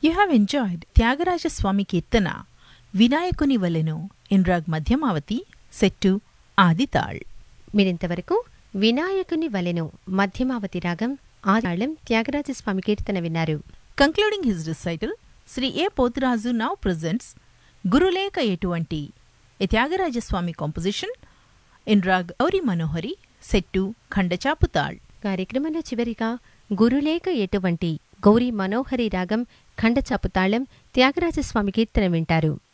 you have enjoyed Tyagarajaswami kirtana Vinayakuni Valenu in raag Madhyamavati set Adi taal మీరింతవరకు వినాయకుని వలెను మధ్యమావతి రాగం ఆదాళం త్యాగరాజస్వామి కీర్తన విన్నారు concluding his recital Shri A Poturaju now presents Gurulekha Etuvanti a Tyagarajaswami composition in raag Gauri Manohari set Khandachapu taal కార్యక్రమంలో చివరిగా గురులేఖ ఎటువంటి గౌరీ మనోహరి రాగం ఖండచాపు తాళం త్యాగరాజస్వామి కీర్తన వింటారు